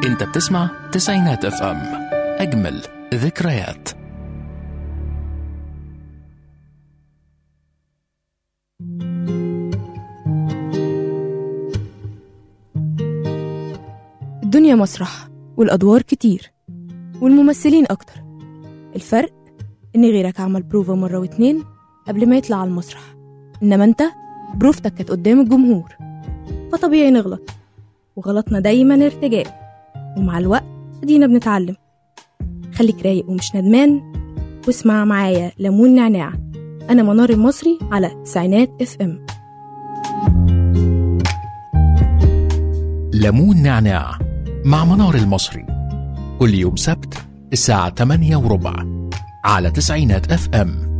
انت بتسمع تسعينات اف ام اجمل ذكريات الدنيا مسرح والأدوار كتير والممثلين أكتر الفرق إن غيرك عمل بروفا مرة واتنين قبل ما يطلع على المسرح إنما أنت بروفتك كانت قدام الجمهور فطبيعي نغلط وغلطنا دايما ارتجاء ومع الوقت ادينا بنتعلم خليك رايق ومش ندمان واسمع معايا ليمون نعناع أنا منار المصري على تسعينات اف ام ليمون نعناع مع منار المصري كل يوم سبت الساعة 8 وربع على تسعينات اف ام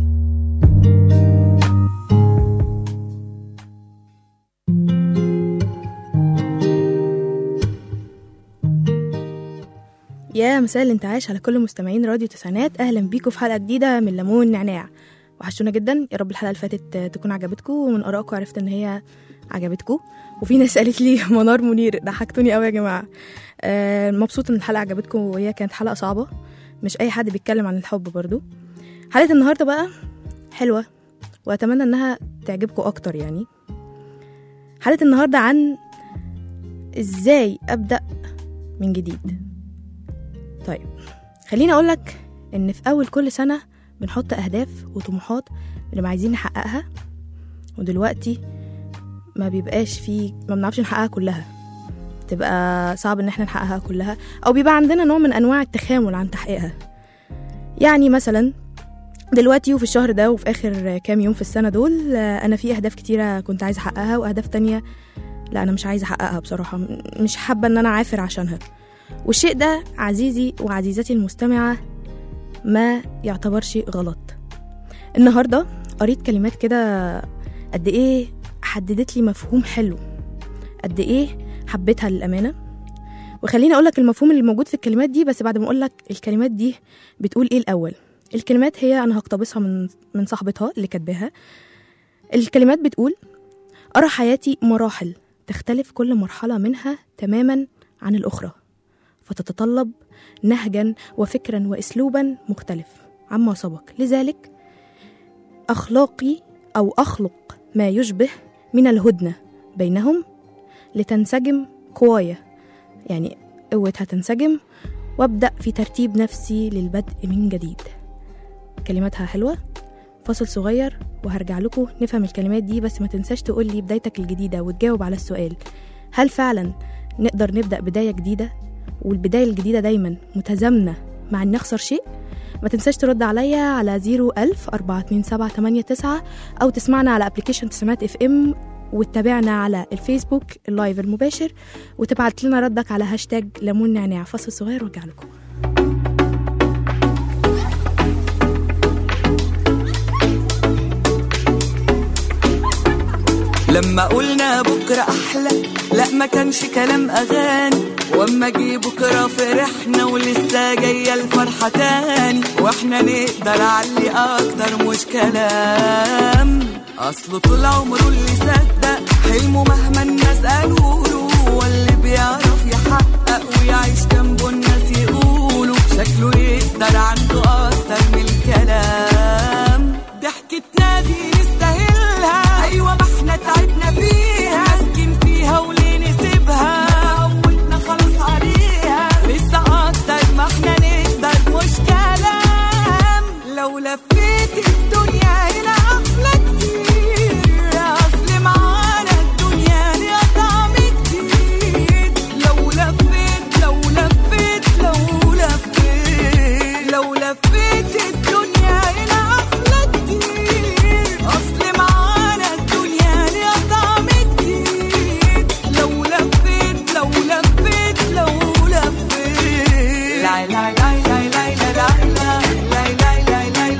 يا مساء الانتعاش على كل مستمعين راديو تسعينات اهلا بيكم في حلقه جديده من ليمون نعناع وحشونا جدا يا رب الحلقه اللي فاتت تكون عجبتكم ومن ارائكم عرفت ان هي عجبتكم وفي ناس قالت لي منار منير ضحكتوني قوي يا جماعه آه مبسوطه ان الحلقه عجبتكم وهي كانت حلقه صعبه مش اي حد بيتكلم عن الحب برضو حلقه النهارده بقى حلوه واتمنى انها تعجبكم اكتر يعني حلقه النهارده عن ازاي ابدا من جديد طيب خليني اقولك ان في اول كل سنه بنحط اهداف وطموحات اللي عايزين نحققها ودلوقتي ما بيبقاش في ما بنعرفش نحققها كلها تبقى صعب ان احنا نحققها كلها او بيبقى عندنا نوع من انواع التخامل عن تحقيقها يعني مثلا دلوقتي وفي الشهر ده وفي اخر كام يوم في السنه دول آه، انا في اهداف كتيره كنت عايزه احققها واهداف تانية لا انا مش عايزه احققها بصراحه م- مش حابه ان انا عافر عشانها والشيء ده عزيزي وعزيزتي المستمعة ما يعتبرش غلط النهاردة قريت كلمات كده قد ايه حددت لي مفهوم حلو قد ايه حبيتها للأمانة وخليني أقولك المفهوم اللي موجود في الكلمات دي بس بعد ما أقولك الكلمات دي بتقول ايه الأول الكلمات هي أنا هقتبسها من من صاحبتها اللي كاتباها الكلمات بتقول أرى حياتي مراحل تختلف كل مرحلة منها تماما عن الأخرى فتتطلب نهجا وفكرا واسلوبا مختلف عما سبق لذلك اخلاقي او اخلق ما يشبه من الهدنه بينهم لتنسجم قوايا يعني قوتها تنسجم وابدا في ترتيب نفسي للبدء من جديد كلماتها حلوه فاصل صغير وهرجع لكم نفهم الكلمات دي بس ما تنساش تقول لي بدايتك الجديده وتجاوب على السؤال هل فعلا نقدر نبدا بدايه جديده والبداية الجديدة دايما متزامنة مع إن نخسر شيء ما تنساش ترد عليا على 01000 427 أو تسمعنا على ابلكيشن تسمات اف ام وتتابعنا على الفيسبوك اللايف المباشر وتبعت لنا ردك على هاشتاج ليمون نعناع فصل صغير وارجع لكم لما قلنا بكرة أحلى لا ما كانش كلام أغاني واما جه بكرة فرحنا ولسه جاية الفرحة تاني واحنا نقدر علي أكتر مش كلام أصله طول عمره اللي صدق حلمه مهما الناس قالوا له هو اللي بيعرف يحقق ويعيش جنبه الناس يقولوا شكله يقدر عنده أكتر من الكلام ضحكتنا دي نستاهلها أيوة ما احنا تعبنا فيها ماسكين فيها وليه نسيبها عودنا خلاص عليها لسه أكتر ما احنا نقدر مش كلام لو لفيت الدنيا هنا أحلى كتير أصل معانا الدنيا ليها طعم جديد لو لفيت لو لفيت لو لفيت لو لفيت الدنيا هنا أحلى كتير أصل معانا الدنيا ليها طعم جديد لو لفيت لو لفيت لو لفيت لا لا لا لا لا لا لا لا لا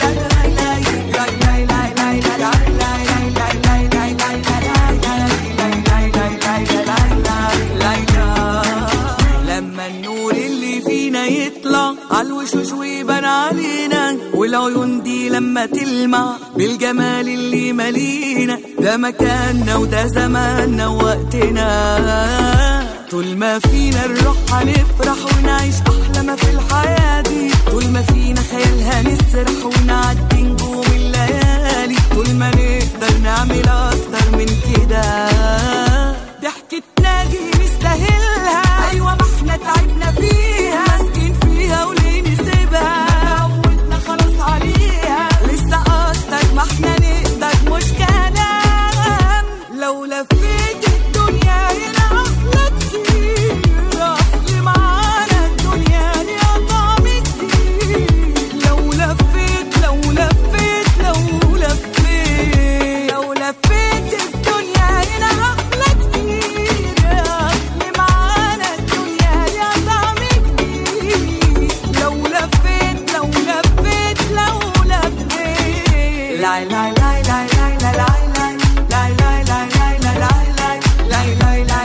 لما النور اللي فينا يطلع عالوشوش ويبان علينا والعيون دي لما تلمع بالجمال اللي مالينا ده مكاننا وده زماننا ووقتنا طول ما فينا الروح هنفرح ونعيش احلى ما في الحياه دي طول ما فينا خيال هنسرح ونعدي نجوم الليالي طول ما نقدر نعمل اكتر من كده ضحكتنا دي نستاهلها ايوه ما احنا تعبنا فيها ماسكين فيها وليه نسيبها عودنا خلاص عليها لسه اكتر ما احنا نقدر مش كلام لو لفيت الدنيا هنا احلى كتير اصل معانا الدنيا ليها طعم كتير لو لفيت لو لفيت لو لفيت لو لفيت الدنيا هنا احلى كتير اصل معانا الدنيا ليها طعم كتير لو لفيت لو لفيت لو لفيت لا لا لا لا لا لا لا لا لا لا لا لا لا لا لا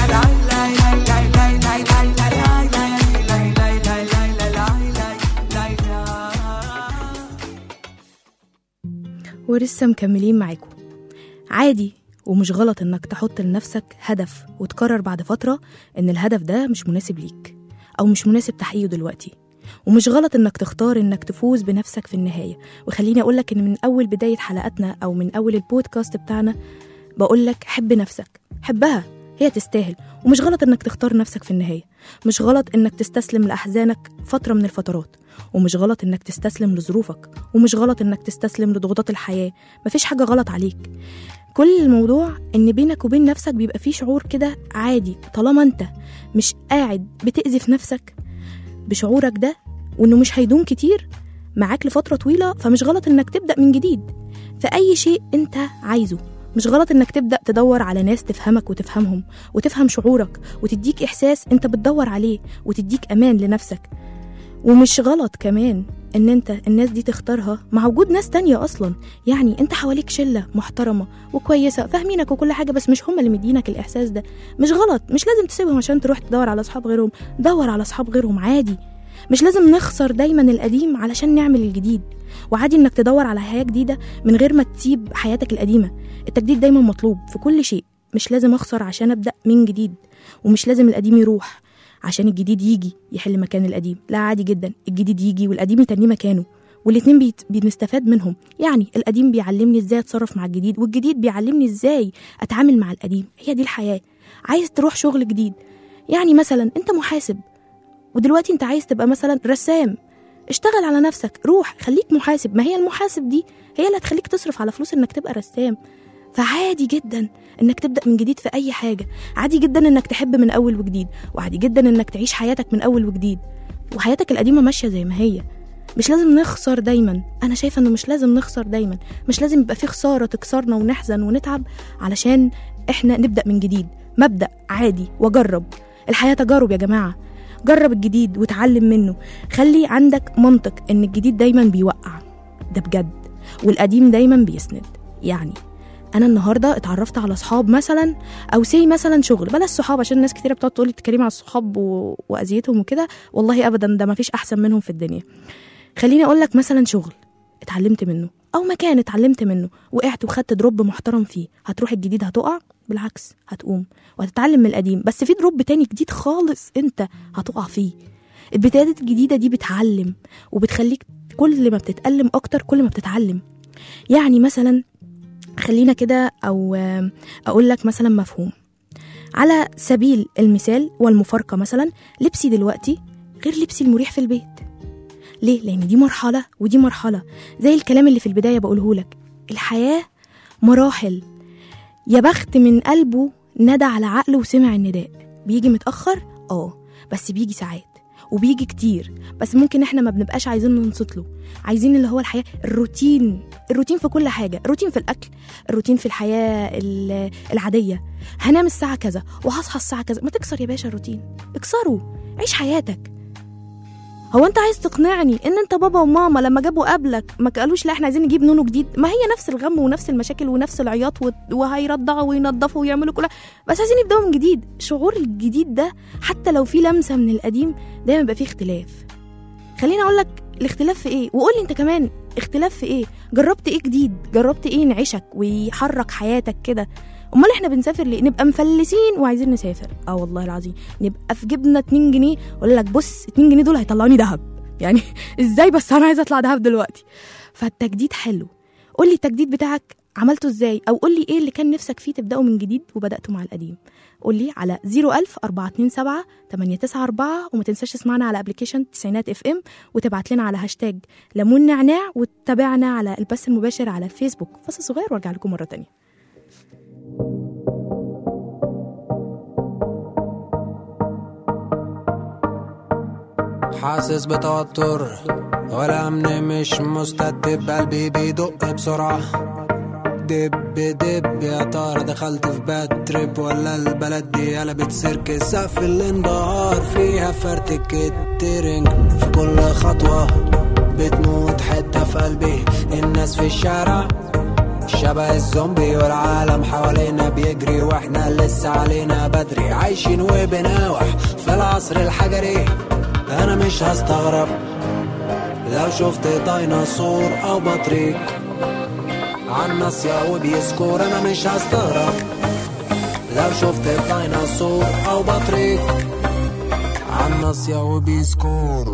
ولسه مكملين معاكم عادي ومش غلط انك تحط لنفسك هدف وتقرر بعد فترة ان الهدف ده مش مناسب ليك او مش مناسب تحقيقه دلوقتي ومش غلط انك تختار انك تفوز بنفسك في النهاية وخليني اقولك ان من اول بداية حلقاتنا او من اول البودكاست بتاعنا بقولك حب نفسك حبها هي تستاهل ومش غلط انك تختار نفسك في النهاية مش غلط انك تستسلم لأحزانك فترة من الفترات ومش غلط انك تستسلم لظروفك ومش غلط انك تستسلم لضغوطات الحياة مفيش حاجة غلط عليك كل الموضوع ان بينك وبين نفسك بيبقى فيه شعور كده عادي طالما انت مش قاعد بتأذي في نفسك بشعورك ده وانه مش هيدوم كتير معاك لفترة طويلة فمش غلط انك تبدأ من جديد في أي شيء انت عايزه مش غلط انك تبدأ تدور على ناس تفهمك وتفهمهم وتفهم شعورك وتديك إحساس انت بتدور عليه وتديك أمان لنفسك ومش غلط كمان ان انت الناس دي تختارها مع وجود ناس تانية اصلا يعني انت حواليك شلة محترمة وكويسة فاهمينك وكل حاجة بس مش هم اللي مدينك الاحساس ده مش غلط مش لازم تسيبهم عشان تروح تدور على اصحاب غيرهم دور على اصحاب غيرهم عادي مش لازم نخسر دايما القديم علشان نعمل الجديد وعادي انك تدور على حياة جديدة من غير ما تسيب حياتك القديمة التجديد دايما مطلوب في كل شيء مش لازم اخسر عشان ابدأ من جديد ومش لازم القديم يروح عشان الجديد يجي يحل مكان القديم لا عادي جدا الجديد يجي والقديم يتنيه مكانه والاتنين بيت... بنستفاد منهم يعني القديم بيعلمني ازاي اتصرف مع الجديد والجديد بيعلمني ازاي اتعامل مع القديم هي دي الحياة عايز تروح شغل جديد يعني مثلا انت محاسب ودلوقتي انت عايز تبقى مثلا رسام اشتغل على نفسك روح خليك محاسب ما هي المحاسب دي هي اللي هتخليك تصرف على فلوس انك تبقى رسام فعادي جدا انك تبدا من جديد في اي حاجه عادي جدا انك تحب من اول وجديد وعادي جدا انك تعيش حياتك من اول وجديد وحياتك القديمه ماشيه زي ما هي مش لازم نخسر دايما انا شايفه انه مش لازم نخسر دايما مش لازم يبقى في خساره تكسرنا ونحزن ونتعب علشان احنا نبدا من جديد مبدا عادي واجرب الحياه تجارب يا جماعه جرب الجديد وتعلم منه خلي عندك منطق ان الجديد دايما بيوقع ده بجد والقديم دايما بيسند يعني انا النهارده اتعرفت على اصحاب مثلا او سي مثلا شغل بلاش صحاب عشان ناس كتيره بتقعد تقول لي تتكلمي على الصحاب و... واذيتهم وكده والله ابدا ده ما فيش احسن منهم في الدنيا خليني اقول لك مثلا شغل اتعلمت منه او مكان اتعلمت منه وقعت وخدت دروب محترم فيه هتروح الجديد هتقع بالعكس هتقوم وهتتعلم من القديم بس في دروب تاني جديد خالص انت هتقع فيه البدايات الجديده دي بتعلم وبتخليك كل ما بتتألم اكتر كل ما بتتعلم يعني مثلا خلينا كده او اقول لك مثلا مفهوم على سبيل المثال والمفارقه مثلا لبسي دلوقتي غير لبسي المريح في البيت ليه لان دي مرحله ودي مرحله زي الكلام اللي في البدايه بقوله لك الحياه مراحل يا بخت من قلبه ندى على عقله وسمع النداء بيجي متاخر اه بس بيجي ساعات وبيجي كتير بس ممكن احنا ما بنبقاش عايزين ننصت له عايزين اللي هو الحياه الروتين الروتين في كل حاجه الروتين في الاكل الروتين في الحياه ال- العاديه هنام الساعه كذا وهصحى الساعه كذا ما تكسر يا باشا الروتين اكسره عيش حياتك هو انت عايز تقنعني ان انت بابا وماما لما جابوا قبلك ما قالوش لا احنا عايزين نجيب نونو جديد ما هي نفس الغم ونفس المشاكل ونفس العياط و- وهيرضعوا وينضفوا ويعملوا كل بس عايزين يبداوا من جديد شعور الجديد ده حتى لو في لمسه من القديم دايما بيبقى فيه اختلاف خليني اقول لك الاختلاف في ايه وقول لي انت كمان اختلاف في ايه جربت ايه جديد جربت ايه ينعشك ويحرك حياتك كده امال احنا بنسافر ليه نبقى مفلسين وعايزين نسافر اه والله العظيم نبقى في جبنا 2 جنيه اقول لك بص 2 جنيه دول هيطلعوني دهب يعني ازاي بس انا عايزه اطلع دهب دلوقتي فالتجديد حلو قول لي التجديد بتاعك عملته ازاي او قول لي ايه اللي كان نفسك فيه تبداه من جديد وبداته مع القديم قول لي على 01000 427 894 وما تنساش تسمعنا على ابلكيشن تسعينات اف ام وتبعت لنا على هاشتاج ليمون نعناع وتتابعنا على البث المباشر على الفيسبوك فاصل صغير وارجع لكم مره تانية حاسس بتوتر والأمن مش مستتب قلبي بيدق بسرعة دب دب يا ترى دخلت في باد تريب ولا البلد دي قلبت سيرك سقف الانبهار فيها فرتك الترنج في كل خطوة بتموت حتة في قلبي الناس في الشارع شبه الزومبي والعالم حوالينا بيجري واحنا لسه علينا بدري عايشين وبناوح في العصر الحجري انا مش هستغرب لو شفت ديناصور او بطريق عالناصية وبيسكور انا مش هستغرب لو شفت ديناصور او بطريق عالناصية وبيسكور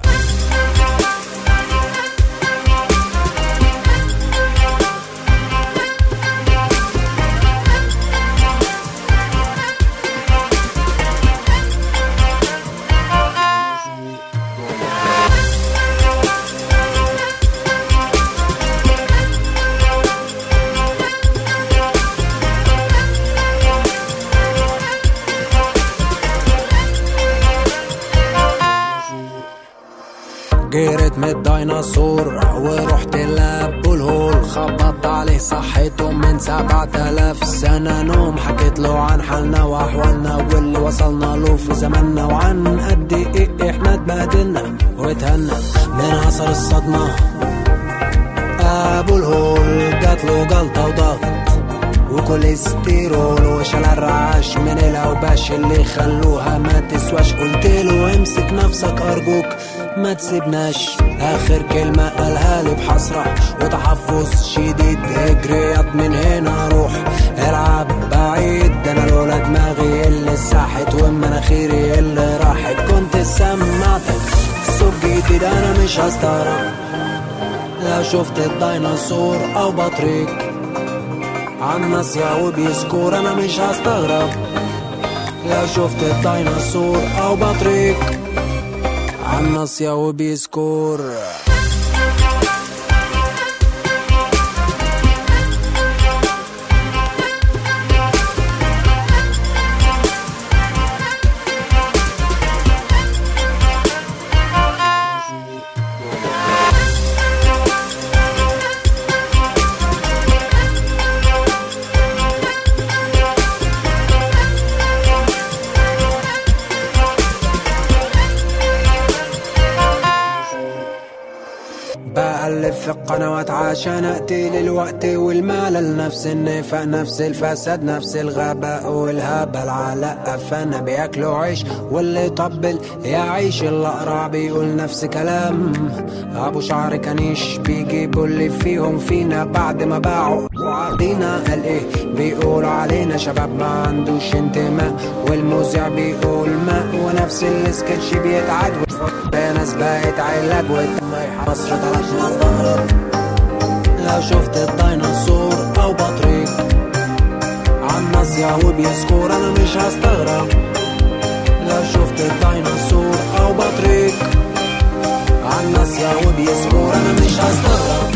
جريت من الديناصور ورحت لابو الهول خبطت عليه صحيته من سبعة آلاف سنة نوم حكيت له عن حالنا وأحوالنا واللي وصلنا له في زماننا وعن قد إيه إحنا اتبهدلنا واتهنا من أثر الصدمة أبو الهول جات له جلطة وضغط وكوليسترول وشال الرعاش من الاوباش اللي خلوها ما تسواش قلت له امسك نفسك ارجوك ما تسيبناش اخر كلمة قالها لي بحسرة وتحفظ شديد اجري من هنا روح العب بعيد ده انا لولا دماغي اللي ساحت ومناخيري اللي راحت كنت سمعتك صوت جديد انا مش هستغرب لو شفت الديناصور او بطريق عالناصية وبيسكور انا مش هستغرب لو شفت الديناصور او بطريق عالناصية وبيسكور بألف في القنوات عشان أقتل الوقت والملل نفس النفاق نفس الفساد نفس الغباء والهبل على قفانا بياكلوا عيش واللي طبل يعيش الأقرع بيقول نفس كلام أبو شعر كنيش بيجيبوا اللي فيهم فينا بعد ما باعوا وعدينا قال إيه بيقول علينا شباب ما عندوش انتماء والمذيع بيقول ماء ونفس السكتش بيتعاد ناس بقت علاج والدماء مصر طلعت مظهر لو شفت الديناصور او بطريق عالناصية وبيسكور انا مش هستغرب لو شفت الديناصور او بطريق عالناصية وبيسكور انا مش هستغرب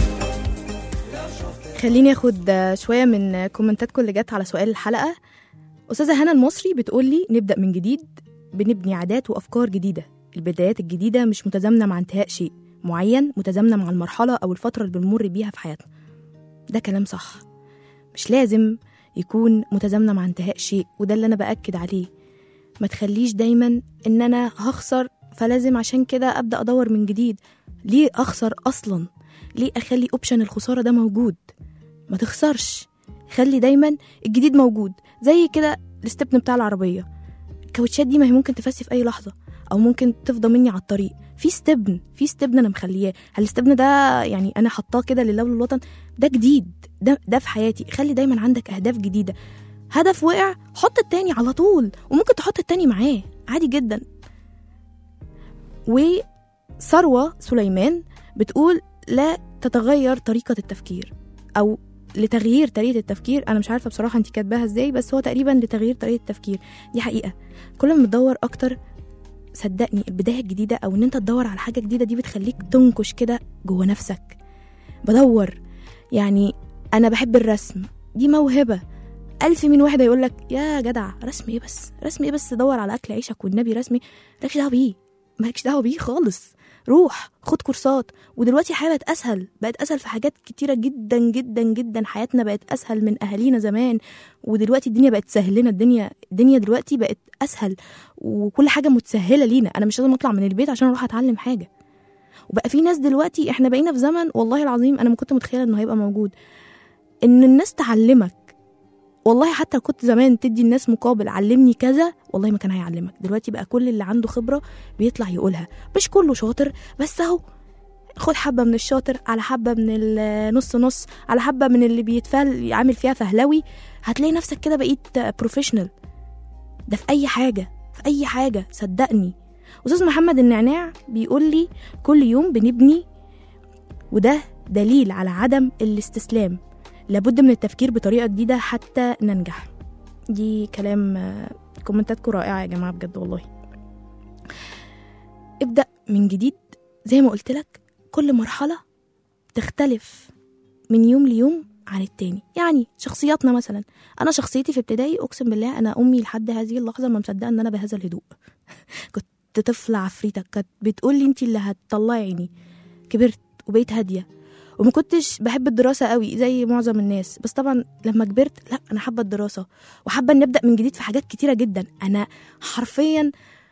خليني اخد آه، شويه من كومنتاتكم اللي جت على سؤال الحلقه استاذه هنا المصري بتقول لي نبدا من جديد بنبني عادات وافكار جديده البدايات الجديده مش متزامنه مع انتهاء شيء معين متزامنه مع المرحله او الفتره اللي بنمر بيها في حياتنا ده كلام صح مش لازم يكون متزامنه مع انتهاء شيء وده اللي انا باكد عليه ما تخليش دايما ان انا هخسر فلازم عشان كده ابدا ادور من جديد ليه اخسر اصلا ليه اخلي اوبشن الخساره ده موجود ما تخسرش خلي دايما الجديد موجود زي كده الستبن بتاع العربيه الكاوتشات دي ما هي ممكن تفسي في اي لحظه او ممكن تفضى مني على الطريق في ستبن في ستبن انا مخلياه هل الستبن ده يعني انا حطاه كده لله وللوطن ده جديد ده ده في حياتي خلي دايما عندك اهداف جديده هدف وقع حط التاني على طول وممكن تحط التاني معاه عادي جدا وثروة سليمان بتقول لا تتغير طريقة التفكير أو لتغيير طريقة التفكير أنا مش عارفة بصراحة أنت كاتباها إزاي بس هو تقريبا لتغيير طريقة التفكير دي حقيقة كل ما تدور أكتر صدقني البداية الجديدة أو إن أنت تدور على حاجة جديدة دي بتخليك تنكش كده جوه نفسك بدور يعني أنا بحب الرسم دي موهبة ألف من واحد يقول لك يا جدع رسم إيه بس رسم إيه بس دور على أكل عيشك والنبي رسمي مالكش دعوة بيه مالكش دعوة بيه خالص روح خد كورسات ودلوقتي الحياة بقت أسهل بقت أسهل في حاجات كتيرة جدا جدا جدا حياتنا بقت أسهل من أهالينا زمان ودلوقتي الدنيا بقت سهلنا الدنيا الدنيا دلوقتي بقت أسهل وكل حاجة متسهلة لينا أنا مش لازم أطلع من البيت عشان أروح أتعلم حاجة وبقى في ناس دلوقتي احنا بقينا في زمن والله العظيم انا ما كنت متخيله انه هيبقى موجود ان الناس تعلمك والله حتى لو كنت زمان تدي الناس مقابل علمني كذا والله ما كان هيعلمك دلوقتي بقى كل اللي عنده خبره بيطلع يقولها مش كله شاطر بس اهو خد حبه من الشاطر على حبه من النص نص على حبه من اللي بيتفل عامل فيها فهلوي هتلاقي نفسك كده بقيت بروفيشنال ده في اي حاجه في اي حاجه صدقني استاذ محمد النعناع بيقول لي كل يوم بنبني وده دليل على عدم الاستسلام لابد من التفكير بطريقه جديده حتى ننجح دي كلام آه، كومنتاتكم رائعه يا جماعه بجد والله ابدا من جديد زي ما قلت لك كل مرحله تختلف من يوم ليوم عن التاني يعني شخصياتنا مثلا انا شخصيتي في ابتدائي اقسم بالله انا امي لحد هذه اللحظه ما مصدقه ان انا بهذا الهدوء كنت طفله عفريته كانت بتقول لي انت اللي هتطلعي عيني كبرت وبقيت هاديه وما كنتش بحب الدراسه قوي زي معظم الناس بس طبعا لما كبرت لا انا حابه الدراسه وحابه ان ابدا من جديد في حاجات كتيره جدا انا حرفيا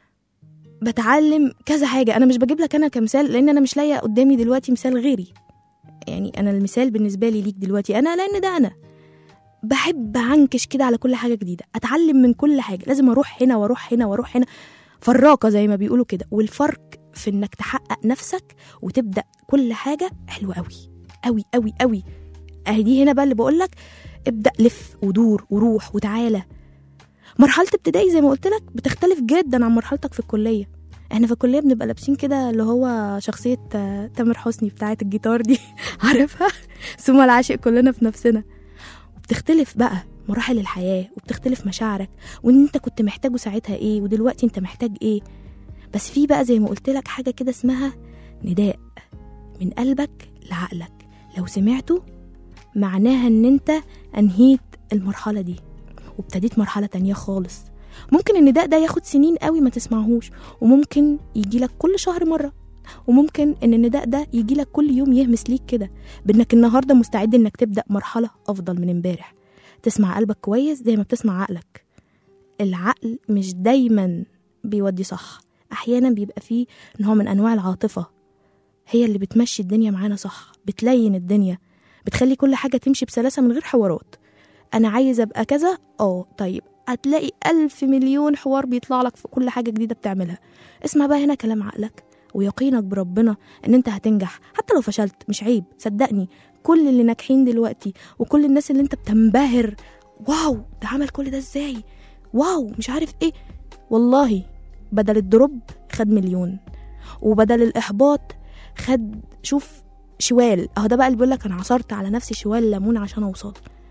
بتعلم كذا حاجه انا مش بجيب لك انا كمثال لان انا مش لاقيه قدامي دلوقتي مثال غيري يعني انا المثال بالنسبه لي ليك دلوقتي انا لان ده انا بحب عنكش كده على كل حاجه جديده اتعلم من كل حاجه لازم اروح هنا واروح هنا واروح هنا فراقه زي ما بيقولوا كده والفرق في انك تحقق نفسك وتبدا كل حاجه حلوه قوي قوي قوي قوي اهي دي هنا بقى اللي بقول لك ابدا لف ودور وروح وتعالى مرحله ابتدائي زي ما قلت لك بتختلف جدا عن مرحلتك في الكليه احنا في الكليه بنبقى لابسين كده اللي هو شخصيه آه، تامر حسني بتاعه الجيتار دي عارفها ثم العاشق كلنا في نفسنا وبتختلف بقى مراحل الحياه وبتختلف مشاعرك وان انت كنت محتاجه ساعتها ايه ودلوقتي انت محتاج ايه بس في بقى زي ما قلت لك حاجه كده اسمها نداء من قلبك لعقلك لو سمعته معناها ان انت انهيت المرحله دي وابتديت مرحله تانية خالص ممكن النداء ده ياخد سنين قوي ما تسمعهوش وممكن يجيلك كل شهر مره وممكن ان النداء ده يجيلك كل يوم يهمس ليك كده بانك النهارده مستعد انك تبدا مرحله افضل من امبارح تسمع قلبك كويس زي ما بتسمع عقلك العقل مش دايما بيودي صح احيانا بيبقى فيه نوع من انواع العاطفه هي اللي بتمشي الدنيا معانا صح بتلين الدنيا بتخلي كل حاجه تمشي بسلاسه من غير حوارات انا عايز ابقى كذا اه طيب هتلاقي ألف مليون حوار بيطلع لك في كل حاجة جديدة بتعملها اسمع بقى هنا كلام عقلك ويقينك بربنا ان انت هتنجح حتى لو فشلت مش عيب صدقني كل اللي ناجحين دلوقتي وكل الناس اللي انت بتنبهر واو ده عمل كل ده ازاي واو مش عارف ايه والله بدل الدروب خد مليون وبدل الاحباط خد شوف شوال اهو ده بقى اللي بيقول لك انا عصرت على نفسي شوال ليمون عشان اوصل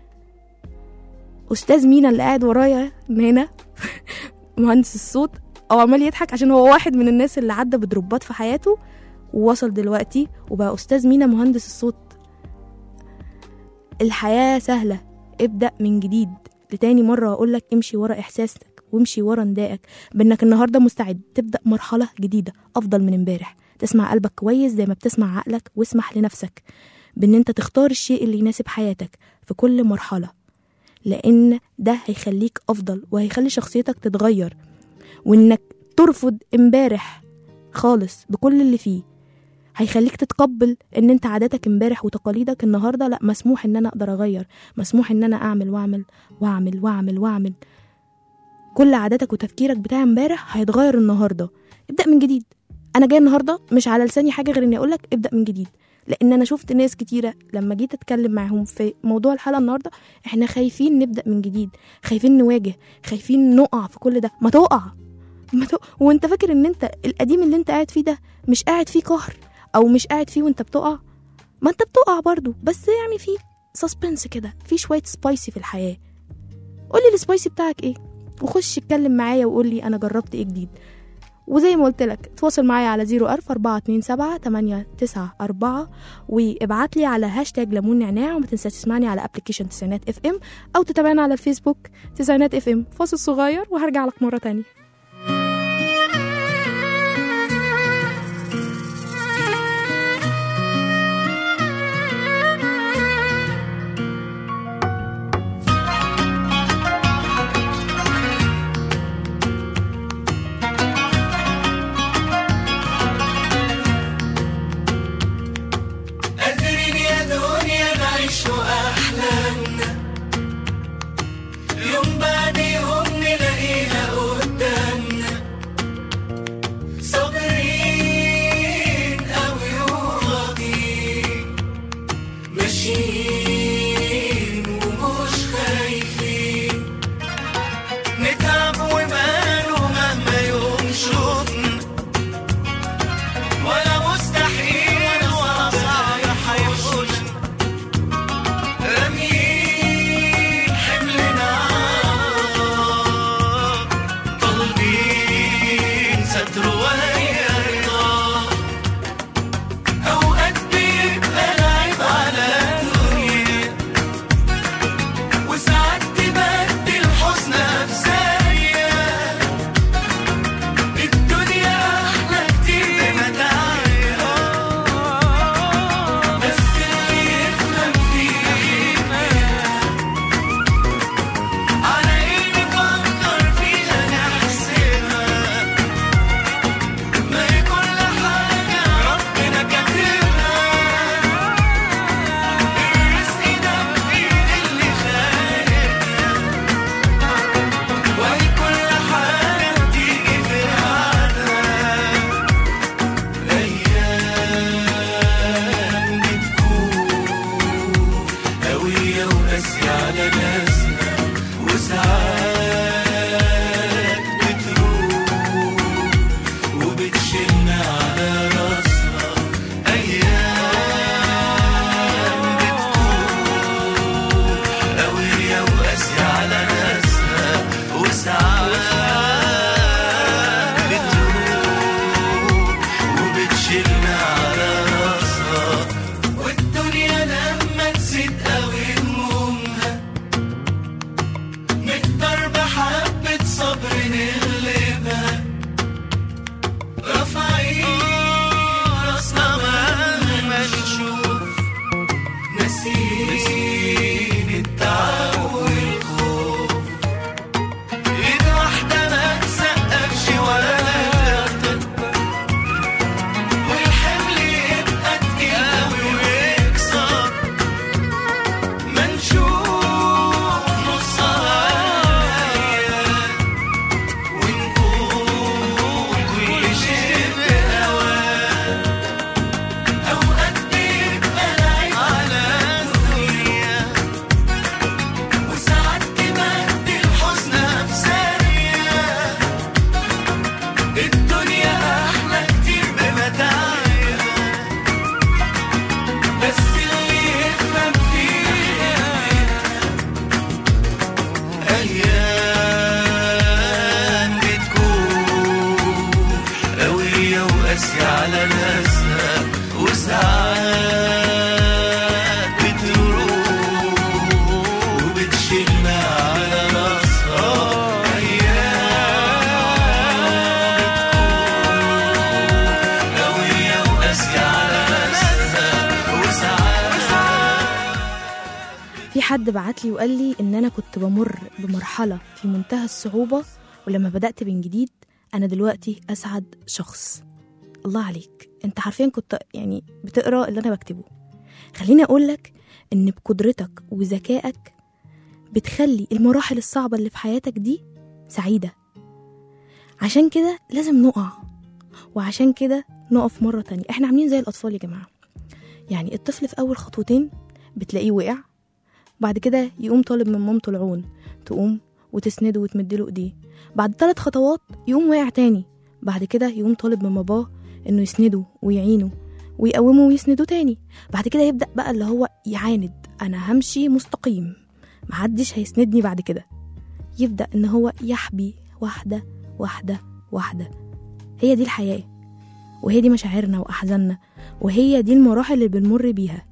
استاذ مينا اللي قاعد ورايا هنا مهندس الصوت او عمال يضحك عشان هو واحد من الناس اللي عدى بدروبات في حياته ووصل دلوقتي وبقى استاذ مينا مهندس الصوت الحياه سهله ابدا من جديد لتاني مره اقول لك امشي ورا احساسك وامشي ورا ندائك بانك النهارده مستعد تبدا مرحله جديده افضل من امبارح تسمع قلبك كويس زي ما بتسمع عقلك واسمح لنفسك بان انت تختار الشيء اللي يناسب حياتك في كل مرحله لان ده هيخليك افضل وهيخلي شخصيتك تتغير وانك ترفض امبارح خالص بكل اللي فيه هيخليك تتقبل ان انت عاداتك امبارح وتقاليدك النهارده لا مسموح ان انا اقدر اغير مسموح ان انا اعمل واعمل واعمل واعمل واعمل كل عاداتك وتفكيرك بتاع امبارح هيتغير النهارده ابدا من جديد انا جاي النهارده مش على لساني حاجه غير اني اقولك ابدا من جديد لان انا شفت ناس كتيره لما جيت اتكلم معاهم في موضوع الحلقه النهارده احنا خايفين نبدا من جديد خايفين نواجه خايفين نقع في كل ده ما تقع ما تقع. وانت فاكر ان انت القديم اللي انت قاعد فيه ده مش قاعد فيه قهر او مش قاعد فيه وانت بتقع ما انت بتقع برضو بس يعني في سسبنس كده في شويه سبايسي في الحياه قولي السبايسي بتاعك ايه وخش اتكلم معايا وقول لي انا جربت ايه جديد وزي ما قلت لك تواصل معايا على 0 427 894 وابعت لي على هاشتاج ليمون نعناع وما تنساش تسمعني على ابلكيشن تسعينات اف ام او تتابعنا على الفيسبوك تسعينات اف ام فاصل صغير وهرجع لك مره تانية قادرين يا دنيا نعيش أحلامنا يوم بعد يوم نلاقيها قدامنا صابرين أوي وراضيين ماشيين ومش خايفين نتعب وماله مهما يوم شوفنا ولا مستحيل ولا صعب هيحوشنا راميين حملنا طالبين ستر وهي رضا أوقات بيبقى العيب على الدنيا وساعات تبدل حزنها في ثانية الدنيا أحلى كتير بمتاعها بس اللي يفهم فيها على إيه نفكر فيها نحسبها ما هي كل حاجة ربنا كاتبها الرزق ده بإيد اللي خالقنا وهي كل حاجة بتيجي في ميعادها الأيام بتكون قوية وقاسية على ناسنا وساعات بتروح وبتشيلنا على راسنا أيام بتكون قوية وقاسية على ناسنا وساعات بتروح وبتشيلنا على راسها والدنيا لما تزيد قوي همومها نقدر بحبة صبر نغلبها رافعين راسنا مهما نشوف ناسين التعب والخوف ايد واحدة ما تسقفش ولا تكبر والحمل يبقى تقيل قوي ويكسر ما نشوف نصها ونقول كل شيء بهواه أوقات بيبقى العيب على الدنيا وساعات تبدل حزنها في ثانية الدنيا أحلى كتير بمتاعها بس اللي يفهم فيها أيام بتكون قوية وقاسية على ناسها وساعات بتروح وبتشيلنا على راسها أيام بتكون قوية وقاسية على ناسها وساعات في حد بعت لي وقال لي ان انا كنت بمر بمرحله في منتهى الصعوبه ولما بدات من جديد انا دلوقتي اسعد شخص الله عليك انت حرفيا كنت يعني بتقرا اللي انا بكتبه خليني اقول لك ان بقدرتك وذكائك بتخلي المراحل الصعبه اللي في حياتك دي سعيده عشان كده لازم نقع وعشان كده نقف مره تانية احنا عاملين زي الاطفال يا جماعه يعني الطفل في اول خطوتين بتلاقيه وقع بعد كده يقوم طالب من مامته العون تقوم وتسنده وتمدله ايديه بعد ثلاث خطوات يقوم واقع تاني بعد كده يقوم طالب من باباه انه يسنده ويعينه ويقومه ويسنده تاني بعد كده يبدأ بقى اللي هو يعاند انا همشي مستقيم محدش هيسندني بعد كده يبدأ ان هو يحبي واحدة واحدة واحدة هي دي الحياة وهي دي مشاعرنا وأحزاننا وهي دي المراحل اللي بنمر بيها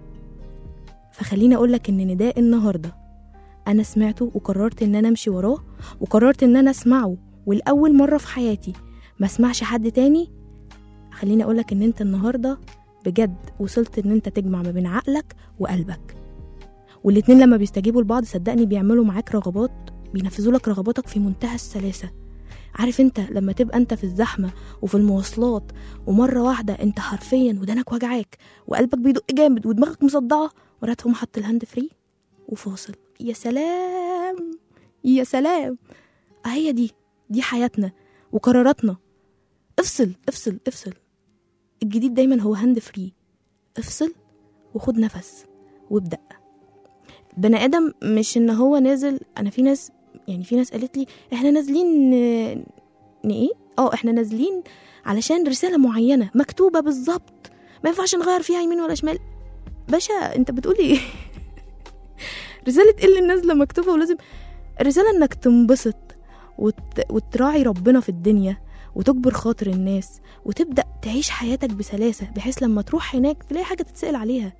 فخليني أقولك إن نداء النهاردة أنا سمعته وقررت إن أنا أمشي وراه وقررت إن أنا أسمعه والأول مرة في حياتي ما أسمعش حد تاني خليني أقولك إن أنت النهاردة بجد وصلت إن أنت تجمع ما بين عقلك وقلبك والاتنين لما بيستجيبوا لبعض صدقني بيعملوا معاك رغبات بينفذوا لك رغباتك في منتهى السلاسة عارف انت لما تبقى انت في الزحمة وفي المواصلات ومرة واحدة انت حرفيا ودانك وجعاك وقلبك بيدق جامد ودماغك مصدعة ورا تقوم حط الهاند فري وفاصل يا سلام يا سلام هي دي دي حياتنا وقراراتنا افصل افصل افصل الجديد دايما هو هاند فري افصل وخد نفس وابدأ بني ادم مش ان هو نازل انا في ناس يعني في ناس قالت لي احنا نازلين ن... ن ايه اه احنا نازلين علشان رساله معينه مكتوبه بالظبط ما ينفعش نغير فيها يمين ولا شمال باشا انت بتقولي ايه رساله ايه اللي نازله مكتوبه ولازم الرساله انك تنبسط وت... وتراعي ربنا في الدنيا وتجبر خاطر الناس وتبدا تعيش حياتك بسلاسه بحيث لما تروح هناك تلاقي حاجه تتسال عليها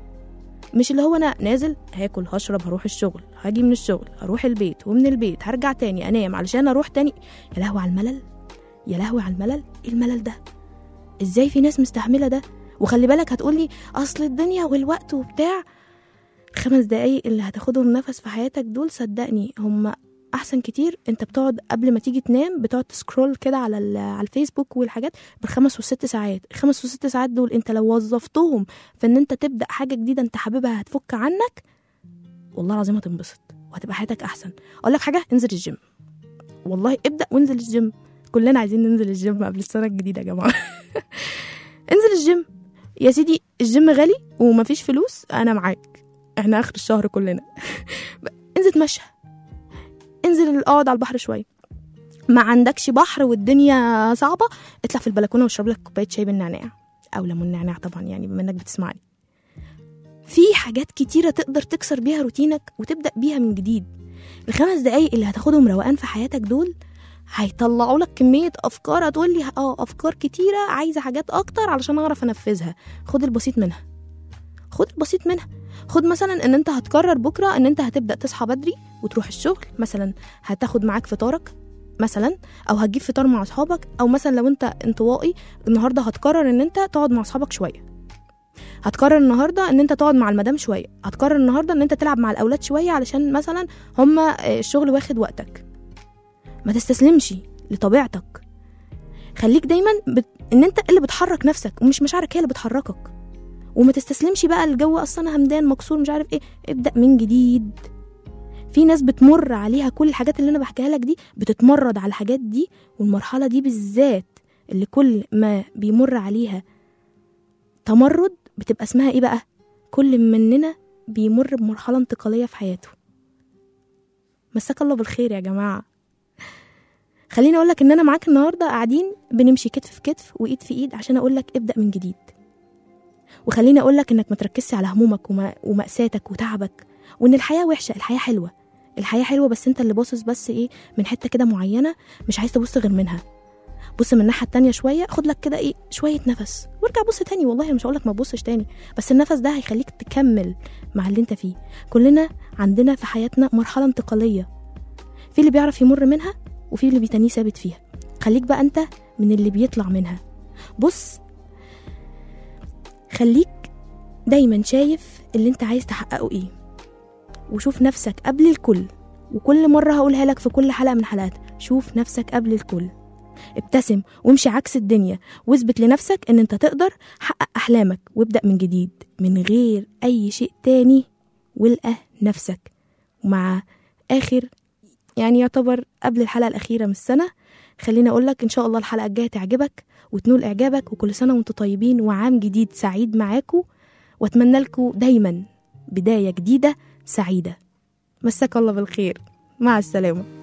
مش اللي هو انا نازل هاكل هشرب هروح الشغل هاجي من الشغل هروح البيت ومن البيت هرجع تاني انام علشان اروح تاني يا لهوي على الملل يا لهوي على الملل ايه الملل ده ازاي في ناس مستحمله ده وخلي بالك هتقولي اصل الدنيا والوقت وبتاع خمس دقايق اللي هتاخدهم نفس في حياتك دول صدقني هم احسن كتير انت بتقعد قبل ما تيجي تنام بتقعد تسكرول كده على ال- على الفيسبوك والحاجات بالخمس والست ساعات الخمس والست ساعات دول انت لو وظفتهم في ان انت تبدا حاجه جديده انت حاببها هتفك عنك والله العظيم هتنبسط وهتبقى حياتك احسن اقول لك حاجه انزل الجيم والله ابدا وانزل الجيم كلنا عايزين ننزل الجيم قبل السنه الجديده يا جماعه انزل الجيم يا سيدي الجيم غالي ومفيش فلوس انا معاك احنا اخر الشهر كلنا انزل تمشى انزل اقعد على البحر شويه ما عندكش بحر والدنيا صعبه اطلع في البلكونه واشرب لك كوبايه شاي بالنعناع او ليمون نعناع طبعا يعني بما انك بتسمعني في حاجات كتيرة تقدر تكسر بيها روتينك وتبدأ بيها من جديد الخمس دقايق اللي هتاخدهم روقان في حياتك دول هيطلعوا لك كمية أفكار هتقول لي اه أفكار كتيرة عايزة حاجات أكتر علشان أعرف أنفذها خد البسيط منها خد البسيط منها خد مثلا ان انت هتقرر بكره ان انت هتبدا تصحى بدري وتروح الشغل مثلا هتاخد معاك فطارك مثلا او هتجيب فطار مع اصحابك او مثلا لو انت انطوائي النهارده هتقرر ان انت تقعد مع اصحابك شويه هتقرر النهارده ان انت تقعد مع المدام شويه هتقرر النهارده ان انت تلعب مع الاولاد شويه علشان مثلا هما آه، الشغل واخد وقتك ما تستسلمش لطبيعتك خليك دايما بت... ان انت اللي بتحرك نفسك ومش مشاعرك هي اللي بتحركك وما تستسلمش بقى الجو اصلا انا همدان مكسور مش عارف ايه ابدا من جديد في ناس بتمر عليها كل الحاجات اللي انا بحكيها لك دي بتتمرد على الحاجات دي والمرحله دي بالذات اللي كل ما بيمر عليها تمرد بتبقى اسمها ايه بقى كل مننا بيمر بمرحله انتقاليه في حياته مساك الله بالخير يا جماعه خليني اقول لك ان انا معاك النهارده قاعدين بنمشي كتف في كتف وايد في ايد عشان اقول لك ابدا من جديد وخليني اقول لك انك ما تركزش على همومك وما- ومأساتك وتعبك وان الحياه وحشه الحياه حلوه الحياه حلوه بس انت اللي باصص بس ايه من حته كده معينه مش عايز تبص غير منها بص من الناحيه التانية شويه خد لك كده ايه شويه نفس وارجع بص تاني والله مش هقول لك ما تبصش تاني بس النفس ده هيخليك تكمل مع اللي انت فيه كلنا عندنا في حياتنا مرحله انتقاليه في اللي بيعرف يمر منها وفي اللي بيتنيه ثابت فيها خليك بقى انت من اللي بيطلع منها بص خليك دايما شايف اللي انت عايز تحققه ايه وشوف نفسك قبل الكل وكل مرة هقولها لك في كل حلقة من حلقات شوف نفسك قبل الكل ابتسم وامشي عكس الدنيا واثبت لنفسك ان انت تقدر حقق احلامك وابدأ من جديد من غير اي شيء تاني والقى نفسك ومع اخر يعني يعتبر قبل الحلقة الأخيرة من السنة خليني أقولك إن شاء الله الحلقة الجاية تعجبك وتنول إعجابك وكل سنة وانتم طيبين وعام جديد سعيد معاكو واتمنى لكم دايما بدايه جديده سعيده مساك الله بالخير مع السلامه